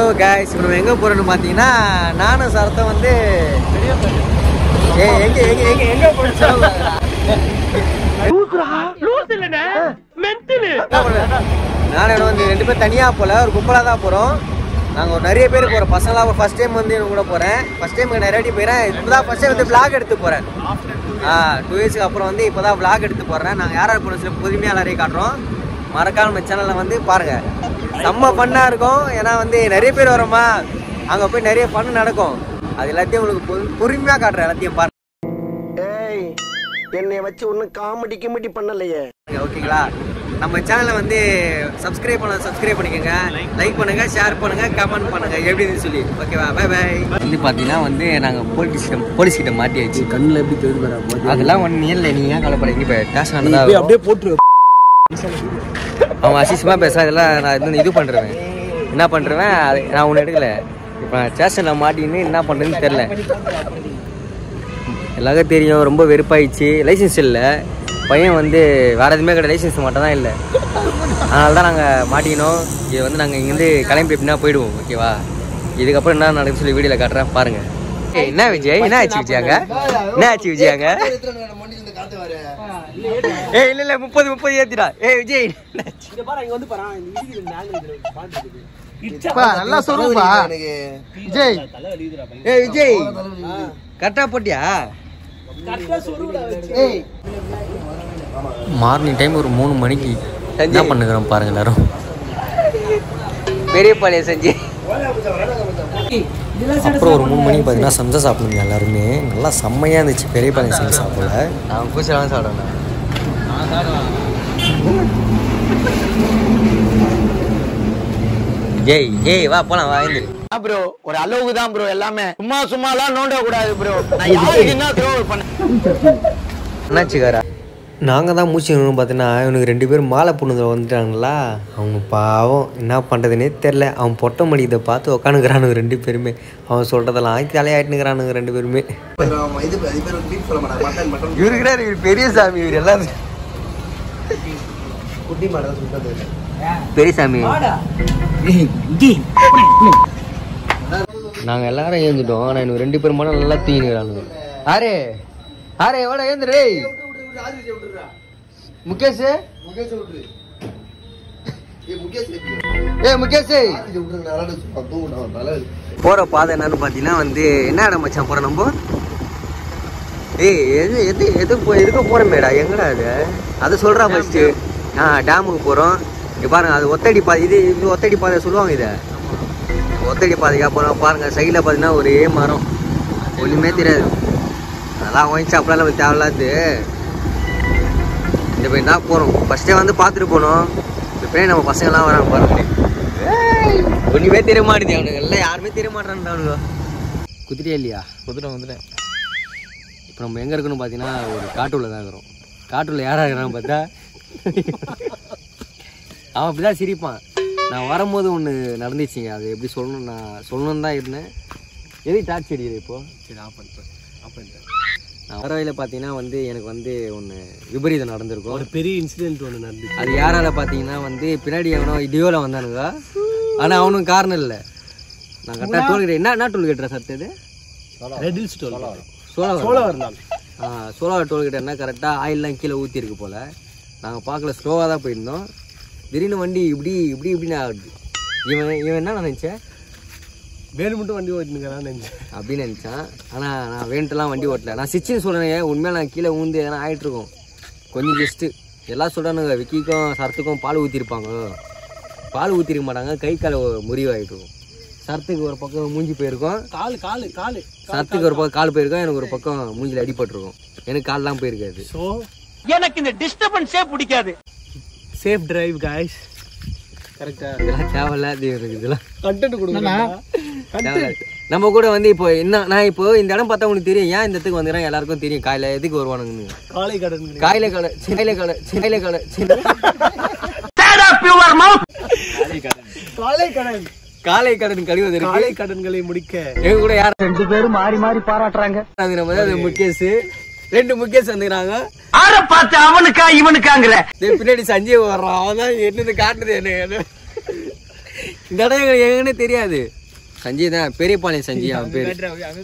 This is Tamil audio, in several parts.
guys இப்போ நம்ம எங்கே போகிறோம்னு பார்த்தீங்கன்னா நானும் சரத்தம் வந்து ஏ எங்கே எங்கே எங்கே எங்கே போகிறோம் நானும் வந்து ரெண்டு பேரும் தனியாக போகல ஒரு கும்பலாக தான் போகிறோம் நாங்கள் ஒரு நிறைய பேர் போகிறோம் பசங்களாம் ஃபர்ஸ்ட் டைம் வந்து இவங்க கூட போகிறேன் ஃபர்ஸ்ட் டைம் நிறைய வாட்டி போயிறேன் இப்போ தான் ஃபர்ஸ்ட் டைம் வந்து vlog எடுத்து போகிறேன் ஆ டூ இயர்ஸ்க்கு அப்புறம் வந்து இப்போ தான் vlog எடுத்து போடுறேன் நாங்கள் யார் யார் போன சில புதுமையாக எல்லாரையும் காட்டுறோம் மறக்காம நம்ம சேனலில் வந்து பாருங்கள் செம்ம ஃபன்னாக இருக்கும் ஏன்னா வந்து நிறைய பேர் வரோமா அங்கே போய் நிறைய ஃபன் நடக்கும் அது எல்லாத்தையும் உங்களுக்கு பொறு- பொறுமையாக காட்டுறேன் எல்லாத்தையும் பாருங்க ஏய் என்னைய வச்சு ஒன்னும் காமெடி கிமெடி பண்ணலையே ஓகேங்களா நம்ம சேனலை வந்து சப்ஸ்கிரைப் பண்ண சப்ஸ்கிரைப் பண்ணிக்கோங்க லைக் பண்ணுங்க ஷேர் பண்ணுங்க கமெண்ட் பண்ணுங்க எப்படின்னு சொல்லி ஓகேவா பை பை வந்து பார்த்தீங்கன்னா வந்து நாங்கள் போலீஸ் போலீஸ் கிட்ட மாட்டியாச்சு கண்ணில் எப்படி தெரியுது வர அதெல்லாம் ஒன்றும் இல்லை நீ ஏன் கவலைப்படுறீங்க இப்போ ஸ்டேஷன் தான் அப்படியே போட்டுரு அவன் அசிசமாக பேச இதெல்லாம் நான் இது இது பண்ணுறேன் என்ன பண்ணுறேன் நான் ஒன்று எடுக்கல இப்போ நான் ஸ்டேஷனில் மாட்டின்னு என்ன பண்ணுறதுன்னு தெரில எல்லாருக்கும் தெரியும் ரொம்ப வெறுப்பாயிடுச்சு லைசன்ஸ் இல்லை பையன் வந்து வேறு எதுவுமே கிடையாது லைசன்ஸ் மட்டும் தான் இல்லை அதனால தான் நாங்கள் மாட்டிக்கணும் இது வந்து நாங்கள் இங்கேருந்து கிளம்பி எப்படின்னா போயிடுவோம் ஓகேவா இதுக்கப்புறம் என்ன நடக்குன்னு சொல்லி வீடியோவில் காட்டுறேன் பாருங்கள் ஏய் என்ன விஜய் என்ன ஆச்சு விஜயாங்க என்ன ஆச்சு விஜயாங்க ஏய் இல்லை இல்லை முப்பது முப்பது ஏற்றிடா ஏய் விஜய் என்ன ஆச்சு? நல்லா சொல்லுப்பா விஜய் ஏய் விஜய் கரெக்டாக போட்டியா மார்னிங் டைம் ஒரு மூணு மணிக்கு என்ன பண்ணுகிறோம் பாருங்க எல்லாரும் பெரிய பாளைய செஞ்சு அப்புறம் ஒரு மூணு மணிக்கு பார்த்தீங்கன்னா சம்சா சாப்பிடுங்க எல்லாருமே நல்லா செம்மையாக இருந்துச்சு பெரிய பாளையம் செஞ்சு சாப்பிடல நான் பூச்செல்லாம் சாப்பிடுவேன் ஜெய் ஜெய் வா போலாம் வா எழுந்திரு ப்ரோ ஒரு அளவுக்கு தான் ப்ரோ எல்லாமே சும்மா சும்மா எல்லாம் நோண்ட கூடாது ப்ரோ நான் யாருக்கு என்ன த்ரோ பண்ண என்னாச்சுக்காரா நாங்கள் தான் மூச்சு நின்று பார்த்தீங்கன்னா இவனுக்கு ரெண்டு பேரும் மாலை பொண்ணுங்க வந்துட்டாங்களா அவங்க பாவம் என்ன பண்ணுறதுனே தெரில அவன் பொட்டை மணி இதை பார்த்து உக்காந்துக்கிறானுங்க ரெண்டு பேருமே அவன் சொல்கிறதெல்லாம் தலையாட்டுனுங்கிறானுங்க ரெண்டு பேருமே இவருக்கிறார் இவர் பெரிய சாமி இவர் எல்லாம் பெரிய சாமி நாங்கள் எல்லாரும் ஏந்துட்டோம் ஆனால் இன்னும் ரெண்டு பேரும் மட்டும் நல்லா தூங்கிக்கிறானுங்க ஆரே ஆரே எவ்வளோ ஏந்துரு டேய் முகேஷ் ஏ முகேஷ் போற பாதை என்னன்னு பாத்தீங்கன்னா வந்து என்ன இடம் மச்சான் போறோம் நம்ம ஏய் எது எது எது போ எதுக்கு போறோமேடா எங்கடா அது அதை சொல்றா ஃபர்ஸ்ட் ஆ டேமுக்கு போறோம் இங்க பாருங்க அது ஒத்தடி பாதை இது இது ஒத்தடி பாதை சொல்லுவாங்க இதை ஒத்தடி பாதைக்கா போறோம் பாருங்க சைடில் பார்த்தீங்கன்னா ஒரே மரம் ஒன்றுமே தெரியாது அதெல்லாம் ஒயின் ஷாப்லாம் நமக்கு தேவையில்லாது இந்த போய் தான் போகிறோம் ஃபஸ்ட்டே வந்து பார்த்துட்டு போனோம் இப்போ நம்ம பசங்கள்லாம் வராங்க பாருங்க ஒன்றுமே தெரிய மாட்டேது அவனுங்க எல்லாம் யாருமே தெரிய மாட்டான்டா அவனுங்க குதிரையா இல்லையா குதிரை வந்துட்டேன் இப்போ நம்ம எங்கே இருக்கணும் பார்த்தீங்கன்னா ஒரு காட்டுள்ள தான் இருக்கிறோம் காட்டுள்ள யாராக இருக்கிறான்னு பார்த்தா அவன் அப்படி தான் சிரிப்பான் நான் வரும்போது ஒன்று நடந்துச்சுங்க அது எப்படி சொல்லணும் நான் சொல்லணும்னு தான் இருந்தேன் எதுக்கு டார்ச் அடிக்குது இப்போ சரி ஆஃப் பண்ணிட்டேன் ஆஃப் பண்ணிட்டேன் நான் வர வழியில் பார்த்தீங்கன்னா வந்து எனக்கு வந்து ஒன்று விபரீதம் நடந்திருக்கும் ஒரு பெரிய இன்சிடென்ட் ஒன்று நடந்துச்சு அது யாரால பார்த்தீங்கன்னா வந்து பின்னாடி எவனோ இடியோல வந்தானுங்க ஆனால் அவனும் காரணம் இல்லை நான் கரெக்டாக டோல் கேட் என்ன என்ன டோல் கேட்டுறேன் சத்து இது ரெடில் ஸ்டோல் சோழ சோழவர் தான் ஆ சோலார் டோல் கேட் என்ன கரெக்டாக ஆயிலெலாம் கீழே ஊற்றிருக்கு போல் நாங்கள் பார்க்கல ஸ்லோவாக தான் போயிருந்தோம் திடீர்னு வண்டி இப்படி இப்படி இப்படின்னு ஆகுது இவன் இவன் என்ன நினச்சேன் வேலு மட்டும் வண்டி ஓட்டினுக்கிறான்னு நினைச்சேன் அப்படின்னு நினச்சான் ஆனால் நான் வேண்டுலாம் வண்டி ஓட்டல நான் சிச்சின்னு சொல்கிறேன் உண்மையாக நான் கீழே ஊந்து எதனா ஆயிட்டு இருக்கோம் கொஞ்சம் ஜஸ்ட்டு எல்லாம் சொல்கிறானுங்க விக்கிக்கும் சரத்துக்கும் பால் ஊற்றிருப்பாங்க பால் ஊற்றிருக்க மாட்டாங்க கை கால முறிவாயிட்டு இருக்கும் சரத்துக்கு ஒரு பக்கம் மூஞ்சி போயிருக்கும் காலு காலு காலு சரத்துக்கு ஒரு பக்கம் கால் போயிருக்கும் எனக்கு ஒரு பக்கம் மூஞ்சில அடிபட்டிருக்கும் எனக்கு கால்லாம் போயிருக்காது ஸோ எனக்கு இந்த டிஸ்டர்பன்ஸே பிடிக்காது சேஃப் டிரைவ் காய்ஸ் கரெக்டா இதெல்லாம் தேவையில்லாத எனக்கு இதெல்லாம் கண்டென்ட் கொடுங்க தேவையில்லாது. நம்ம கூட வந்து இப்போ என்ன நான் இப்போ இந்த இடம் பார்த்தா உனக்கு தெரியும் ஏன் இந்த இடத்துக்கு வந்துடுறேன் எல்லாருக்கும் தெரியும் காலையில் எதுக்கு வருவானுங்கன்னு காலை கடன் காயில கடை சின்ன கடை சின்ன கடை சின்ன காலை கடன் காலை கடன் கழிவதற்கு காலை கடன்களை முடிக்க எங்க கூட யார் ரெண்டு பேரும் மாறி மாறி பாராட்டுறாங்க அது நம்ம அது முகேஷ் ரெண்டு முகேஷ் வந்துக்கிறாங்க ஆற பார்த்து அவனுக்கா இவனுக்காங்கிற இதோ பின்னாடி சஞ்சய் வர்றான் அவன் தான் என்னது காட்டுது என்ன இந்த இடம் எங்க- எங்கன்னு தெரியாது சஞ்சய் தான் பெரியபாளையம் சஞ்சய் அவன் பேரு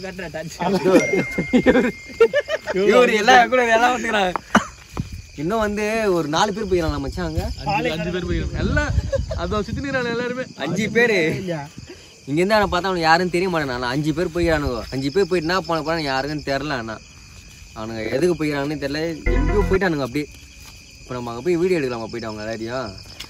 இவரு எல்லாம் கூட எல்லாம் வந்துக்கிறாங்க இன்னும் வந்து ஒரு நாலு பேர் போய்க்கிறாங்க மச்சான் அங்க அஞ்சு பேர் போயிருக்கோம் எல்லாம் அதோ சுத்தி நிக்கிறாங்க எல்லாருமே அஞ்சு பேரு இங்க இருந்து அவனை பார்த்தா அவனுக்கு யாரும் தெரிய மாட்டேன் நான் அஞ்சு பேர் போயிடறானுங்க அஞ்சு பேர் போயிட்டு என்ன பண்ண போறான்னு யாருக்குன்னு தெரில ஆனா அவனுங்க எதுக்கு போயிடறாங்கன்னு தெரியல எங்கேயோ போயிட்டானுங்க அப்படியே இப்போ நம்ம அங்கே போய் வீடியோ எடுக்கலாமா போயிட்டு அவங்க எல்லாரையும்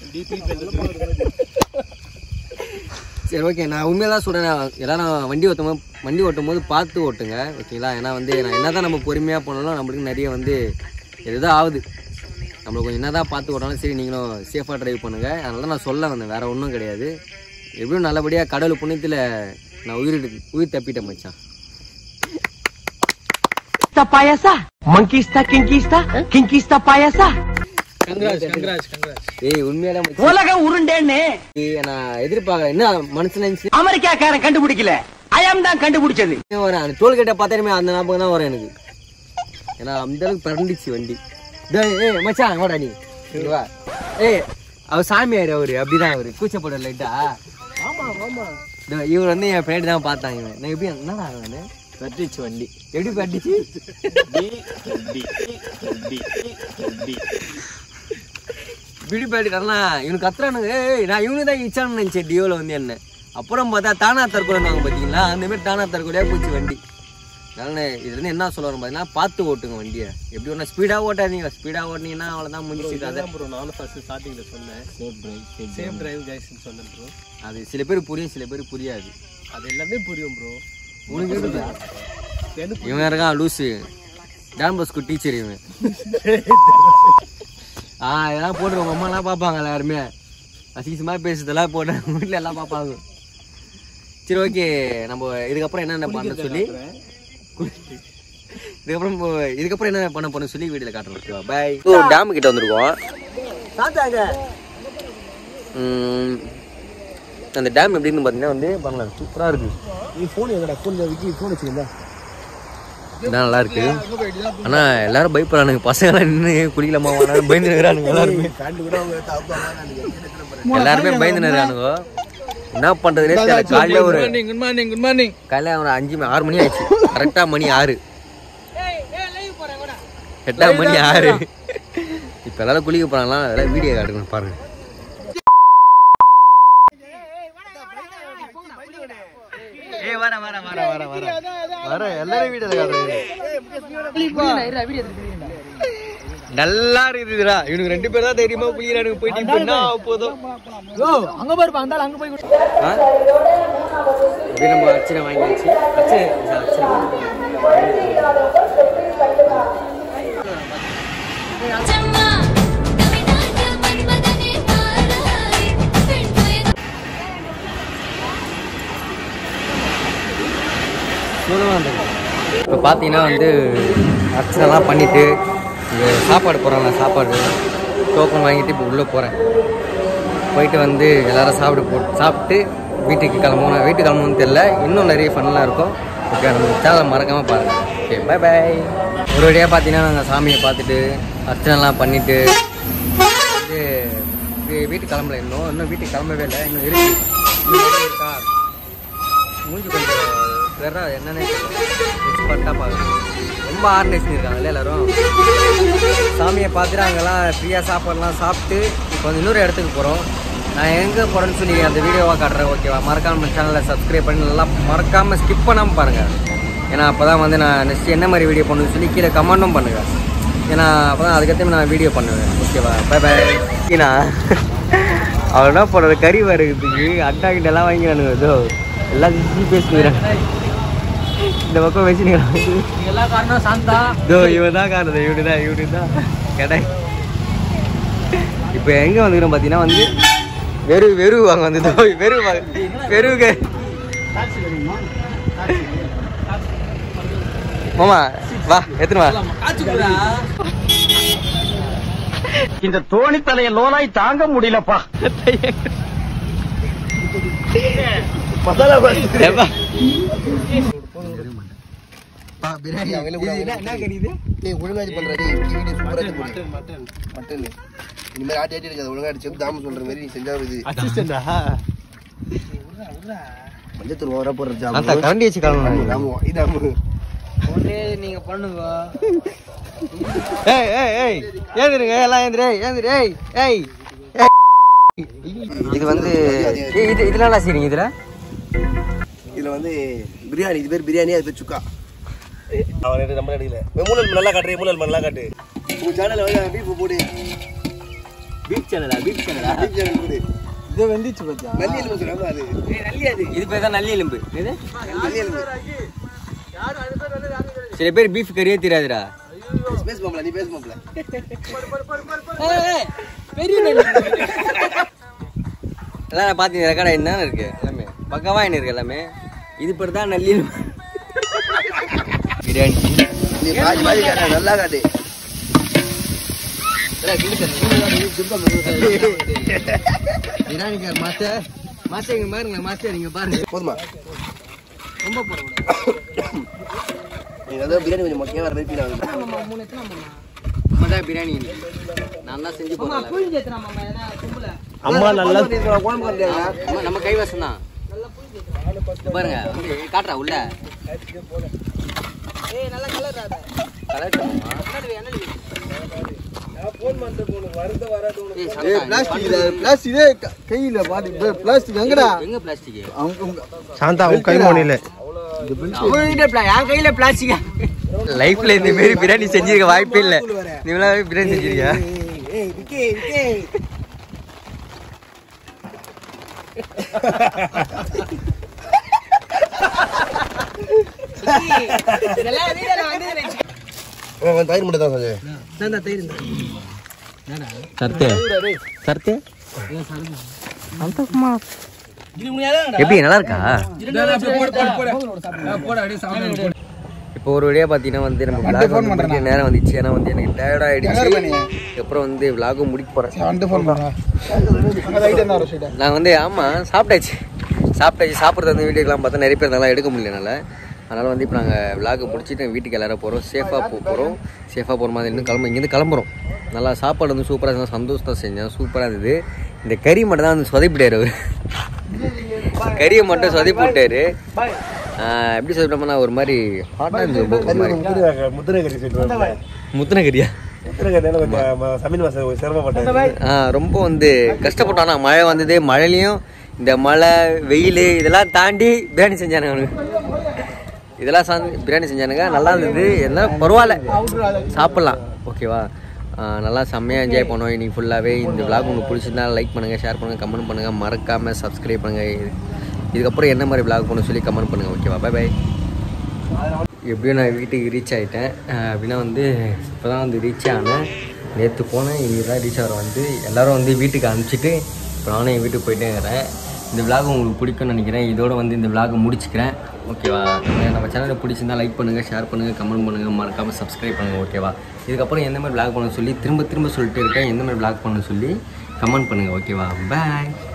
சரி ஓகே நான் உண்மையாக தான் சொல்கிறேன் எல்லாரும் வண்டி ஓட்டும் போது வண்டி ஓட்டும் போது பார்த்து ஓட்டுங்க ஓகேங்களா ஏன்னா வந்து நான் என்ன தான் நம்ம பொறுமையாக போனாலும் நம்மளுக்கு நிறைய வந்து எதுதான் ஆகுது நம்மளுக்கு கொஞ்சம் என்ன தான் பார்த்து ஓட்டாலும் சரி நீங்களும் சேஃபாக ட்ரைவ் பண்ணுங்க அதனால தான் நான் சொல்ல வந்தேன் வேற ஒன்றும் கிடையாது எப்படியும் நல்லபடியாக கடவுள் புண்ணியத்தில் நான் உயிர் எடுத்து- உயிர் தப்பிட்டேன் மச்சான் పాయస మంకీస్తా కింకీస్తా కింకీస్తా పాయస கங்கராஜ் கங்கராஜ் கங்கராஜ் ஏய் உண்மையாலே மச்சான் உலகம் உருண்டேன்னு ஏய், நான் எதிர்பார்க்கல என்ன மனசுல இருந்துச்சு அமெரிக்காக்காரன் கண்டுபிடிக்கல அயாம் தான் கண்டுபிடிச்சது வரேன் அந்த டோல்கேட்டை பார்த்தாலுமே அந்த ஞாபகம் தான் வரும் எனக்கு ஏன்னா அந்த அளவுக்கு பறந்துச்சு வண்டி டேய், ஏய் மச்சான் வாடா நீ இங்க வா ஏய் அவர் சாமியார் அவரு அப்படிதான் அவரு கூச்சப்பட லைட்டா ஆமா ஆமா இவர் வந்து என் ஃப்ரெண்ட் தான் பார்த்தாங்க இவன் நான் எப்படி என்னடா அவனு பட்டுச்சு வண்டி எப்படி பட்டுச்சு பிடி பாடிட்டாருனா இவனுக்கு கத்துறானுங்க ஏய் நான் இவனு தான் இச்சான்னு நினைச்சேன் டியோல வந்து என்ன அப்புறம் பார்த்தா தானா தற்கொலை பார்த்தீங்களா அந்த மாதிரி தானா தற்கொலையா போச்சு வண்டி அதனால இதுல இருந்து என்ன சொல்ல வரும் பார்த்தீங்கன்னா பார்த்து ஓட்டுங்க வண்டியை எப்படி ஒன்றா ஸ்பீடாக ஓட்டாதீங்க ஸ்பீடாக ஓட்டினீங்கன்னா அவ்வளோதான் முடிஞ்சு கதை ப்ரோ நானும் ஃபர்ஸ்ட் ஸ்டார்டிங்ல சொன்னேன் சேஃப் டிரைவ் கைஸ்னு சொன்னேன் ப்ரோ அது சில பேர் புரியும் சில பேர் புரியாது அது எல்லாமே புரியும் ப்ரோ உனக்கு இருக்குதா எனக்கு இவன் இருக்கான் லூசு டான் பஸ்கு டீச்சர் இவன் ஆ இதெல்லாம் போட்டு உங்க அம்மாலாம் பார்ப்பாங்க எல்லாருமே அசிங்கமாக பேசுறதெல்லாம் போட்டு வீட்டில் எல்லாம் பார்ப்பாங்க சரி ஓகே நம்ம இதுக்கப்புறம் என்னென்ன பண்ண சொல்லி இதுக்கப்புறம் இப்போ- இதுக்கப்புறம் என்ன பண்ண போன சொல்லி வீடியோல காட்டுறோம் ஓகேவா பாய் டேம் கிட்ட வந்திருக்கோம் ம், அந்த டேம் எப்படின்னு பார்த்தீங்கன்னா வந்து பண்ணலாம் சூப்பராக இருக்கு நீ ஃபோன் எங்கடா ஃபோன் விக்கி ஃபோன் வச்சுருந்தா இதான் நல்லா இருக்கு ஆனா எல்லாரும் பயப்படுறானுங்க பசங்க நின்று குளிக்கலாமா வேணாலும் பயந்து நிற்கிறானுங்க எல்லாருமே பேண்ட் கூட அவங்க தாப்பாங்க எல்லாருமே பயந்து நிற்கிறானுங்க என்ன பண்றதுனே தெரியல காலையில ஒரு குட் மார்னிங் குட் மார்னிங் காலையில ஒரு அஞ்சு மணி ஆறு மணி ஆயிடுச்சு கரெக்டா மணி ஆறு எட்டா மணி ஆறு இப்ப எல்லாரும் குளிக்க போறாங்களா அதெல்லாம் வீடியோ காட்டுங்க பாருங்க ஏய் வர வர வர வர வர வர எல்லாரும் வீடியோல காட்டுறேன் நல்லா இருக்குதுடா இவனுக்கு ரெண்டு பேர் தான் தெரியுமா குளிக்கிறானுங்க போயிட்டு இப்ப என்ன ஆக போதும் அங்க பாருப்பா அந்த அங்க போய் ஆ? அப்படியே நம்ம அர்ச்சனை வாங்கியாச்சு அர்ச்சனை அர்ச்சனை चम्मा कविता मन्मदने पाराय पेण्डुय இப்போ பார்த்தீங்கன்னா வந்து அர்ச்சனைலாம் பண்ணிட்டு இங்கே சாப்பாடு போகிறாங்க சாப்பாடு டோக்கன் வாங்கிட்டு இப்போ உள்ளே போகிறேன் போயிட்டு வந்து எல்லாரும் சாப்பிட போ சாப்பிட்டு வீட்டுக்கு கிளம்பணும் வீட்டுக்கு கிளம்பணும்னு தெரில இன்னும் நிறைய ஃபன்லாம் இருக்கும் ஓகே நம்ம சேனலை மறக்காமல் பாருங்கள் ஓகே பை பை ஒரு வழியாக பார்த்தீங்கன்னா நாங்கள் சாமியை பார்த்துட்டு அர்ச்சனைலாம் பண்ணிவிட்டு வந்து வீ- வீட்டுக்கு கிளம்பல இன்னும் இன்னும் வீட்டுக்கு கிளம்பவே இல்லை இன்னும் இருக்கு இன்னும் நிறைய இருக்கா மூஞ்சி கொஞ்சம் வேற என்னன்னே தெரியல பட்டா பார்க்கணும் ரொம்ப ஆர்கனைஸ் பண்ணியிருக்காங்கல்ல எல்லாரும் சாமியை பார்த்துட்டு அங்கெல்லாம் ஃப்ரீயாக சாப்பாடுலாம் சாப்பிட்டு இப்போ வந்து இன்னொரு இடத்துக்கு போகிறோம் நான் எங்கே போகிறேன்னு சொல்லி அந்த வீடியோவாக காட்டுறேன் ஓகேவா மறக்காம சேனலை சப்ஸ்கிரைப் பண்ணி நல்லா மறக்காமல் ஸ்கிப் பண்ணாமல் பாருங்கள் ஏன்னா அப்போ தான் வந்து நான் நெக்ஸ்ட் என்ன மாதிரி வீடியோ பண்ணணும்னு சொல்லி கீழே கமெண்ட்டும் பண்ணுங்கள் ஏன்னா அப்போ தான் அதுக்கேற்ற நான் வீடியோ பண்ணுவேன் ஓகேவா பை பை ஏன்னா அவன் என்ன பண்ணுறது கறி வறுக்கிறதுக்கு அட்டா கிட்ட எல்லாம் வாங்கிக்கிறானுங்க ஏதோ எல்லாம் ஜி பேசிக்கிறாங்க இந்த பக்கம் வச்சுக்கிறாங்க எல்லா காரணம் சாந்தா இதோ இவன் தான் காரணம் இவனு தான் இவனு தான் கடை இப்போ எங்கே வந்துக்கிறோம் பார்த்தீங்கன்னா வந்து வெறு வெறு வாங்க வந்து இதோ வெறு வாங்க வெறுக மாமா வா எத்தனை வா இந்த தோணி தலைய லோனாய் தாங்க முடியலப்பா ஏப்பா. டேய் ஒழுங்கா இது பண்ற டேய் வீடியோ சூப்பரா இது பண்ணு மட்டன் இனிமேல் ஆட்டி ஆட்டி இருக்காது ஒழுங்கா அடிச்சு தாம சொல்ற மாதிரி நீ செஞ்சா இது அசிஸ்டண்டா மஞ்சத்தூள் ஓவரா போடுறது அந்த கரண்டி வச்சு கலந்து ஆமா இதாமு ஒன்னே நீங்க பண்ணுங்க ஏய் ஏய் ஏய் ஏந்திருங்க எல்லாம் ஏந்திரு ஏந்திரு ஏய் ஏய் ஏய். இது வந்து ஏய், இது இதெல்லாம் என்ன செய்றீங்க இதுல இதுல வந்து பிரியாணி இது பேர் பிரியாணி அது பேர் சுக்கா அவன் நம்ம அடிக்கல மூணல் நல்லா காட்டுறேன் மூணல் நல்லா காட்டு உங்க சேனல்ல வந்து பீஃப் போடு பீச் சேனலா பீச் சேனலா பீஃப் சேனல் போடு இது வெந்திச்சு பாத்தியா நல்லி எலும்பு சொல்றாங்க அது இது பேர் தான் நல்லி எலும்பு இது நல்லி எலும்பு சில பேர் பீஃப் கறியே தெரியாதுடா பேச மாப்ள நீ பேச மாப்ள எல்லாம் நான் பார்த்தீங்க ரெக்கார்டா என்னென்ன இருக்கு எல்லாமே பக்கவா என்ன இருக்கு எல்லாமே இது பேர் தான் நல்லி எலும்பு பிரியாணி நீ பாதி பாதி காட்டு நல்லா காட்டு பிரியாணி மாஸ்டர் மாஸ்டர் இங்க பாருங்க மாஸ்டர் இங்க பாருங்க போதுமா ரொம்ப போடக்கூடாது நீங்க அதான் பிரியாணி கொஞ்சம் மொக்கையா வர மாதிரி ஆகுது மட்டா பிரியாணி நான் தான் செஞ்சு போறேன் அம்மா நல்லா குழம்பு கண்டியாங்க நம்ம நம்ம கைவசம் தான் பாருங்க அப்படியே காட்டுறா உள்ள கலர் பிளாஸ்டிக் கையில பாத்து பிளாஸ்டிக் எங்கடா எங்க பிளாஸ்டிக் சாந்தா உன் கை மோனில என் கையில பிளாஸ்டிக் லைஃப்ல இந்த மாதிரி பிரியாணி செஞ்சிருக்க வாய்ப்பே இல்ல நீங்களாவே பிரியாணி செஞ்சிருக்கியா தயிர் மட்டும் தான் சர்த்தே சர்த்தே எப்படி நல்லா இருக்கா இப்போ ஒரு வழியா பாத்தீங்கன்னா வந்து நம்ம vlog வந்து முடிக்க நேரம் வந்துச்சு ஏன்னா வந்து எனக்கு டயர்ட் ஆயிடுச்சு அப்புறம் வந்து விலாகும் முடிக்க போறேன் நான் வந்து ஆமா சாப்பிட்டாச்சு சாப்பிட்டாச்சு சாப்பிட்றது வந்து வீட்டுக்கெல்லாம் பார்த்தா நிறைய பேர் நல்லா எடுக்க முடியல என்னால அதனால வந்து இப்போ நாங்கள் விலாக முடிச்சுட்டு வீட்டுக்கு எல்லாரும் போகிறோம் சேஃபாக போக போகிறோம் சேஃபாக போகிற மாதிரி இன்னும் கிளம்ப இங்கேருந்து கிளம்புறோம் நல்லா சாப்பாடு வந்து சூப்பராக இருந்தால் சந்தோஷம் செஞ்சேன் சூப்பராக இருந்தது இந்த கறி மட்டும் தான் வந்து சொதப்பிட்டார் அவர் கறியை மட்டும் சொதப்பி விட்டாரு ஆஹ் எப்படி சொல்லிட்டோம்னா ஒரு மாதிரி ஹாட்டாக இருந்தது ரொம்ப ஒரு மாதிரி முத்திரை கறி சேர்த்து முத்தின கறியா முத்திரை கறி கொஞ்சம் சமையல் மாசம் சிரமப்பட்டேன் ஆ ரொம்ப வந்து கஷ்டப்பட்டோம் ஆனால் மழை வந்தது மழையிலையும் இந்த மழை வெயில் இதெல்லாம் தாண்டி பிரியாணி செஞ்சானுங்க அவனுங்க இதெல்லாம் சார்ந்து பிரியாணி செஞ்சானுங்க நல்லா இருந்தது எல்லாம் பரவாயில்ல சாப்பிட்லாம் ஓகேவா ஆ, நல்லா செம்மையாக என்ஜாய் பண்ணோம் இன்னைக்கு ஃபுல்லாகவே இந்த vlog உங்களுக்கு பிடிச்சிருந்தா லைக் பண்ணுங்கள் ஷேர் பண்ணுங்கள் கமெண்ட் பண்ணுங்கள் மறக்காமல் சப்ஸ்கிரைப் பண்ணுங்கள் இதுக்கப்புறம் என்ன மாதிரி vlog பண்ணணும் சொல்லி கமெண்ட் பண்ணுங்கள் ஓகேவா பை பை எப்படியும் நான் வீட்டுக்கு ரீச் ஆகிட்டேன் அப்படின்னா வந்து இப்போ தான் வந்து ரீச் ஆனேன் நேற்று போனேன் இன்றைக்கி தான் ரீச் ஆகிற வந்து எல்லோரும் வந்து வீட்டுக்கு அனுப்பிச்சிட்டு இப்போ நானும் என் வீட்டுக்கு போயிட்டே இருக்கிறேன் இந்த vlog உங்களுக்கு பிடிக்கும்னு நினைக்கிறேன் இதோட வந்து இந்த vlog முடிச்சுக்கிறேன் ஓகேவா நம்ம நம்ம சேனலை பிடிச்சிருந்தா லைக் பண்ணுங்கள் ஷேர் பண்ணுங்கள் கமெண்ட் பண்ணுங்கள் மறக்காமல் சப்ஸ்கிரைப் பண்ணுங்கள் ஓகேவா இதுக்கப்புறம் எந்த மாதிரி vlog பண்ண சொல்லி திரும்ப திரும்ப சொல்லிட்டு இருக்கேன் எந்த மாதிரி vlog பண்ண சொல்லி கமெண்ட் பண்ணுங்கள் ஓகேவா பாய்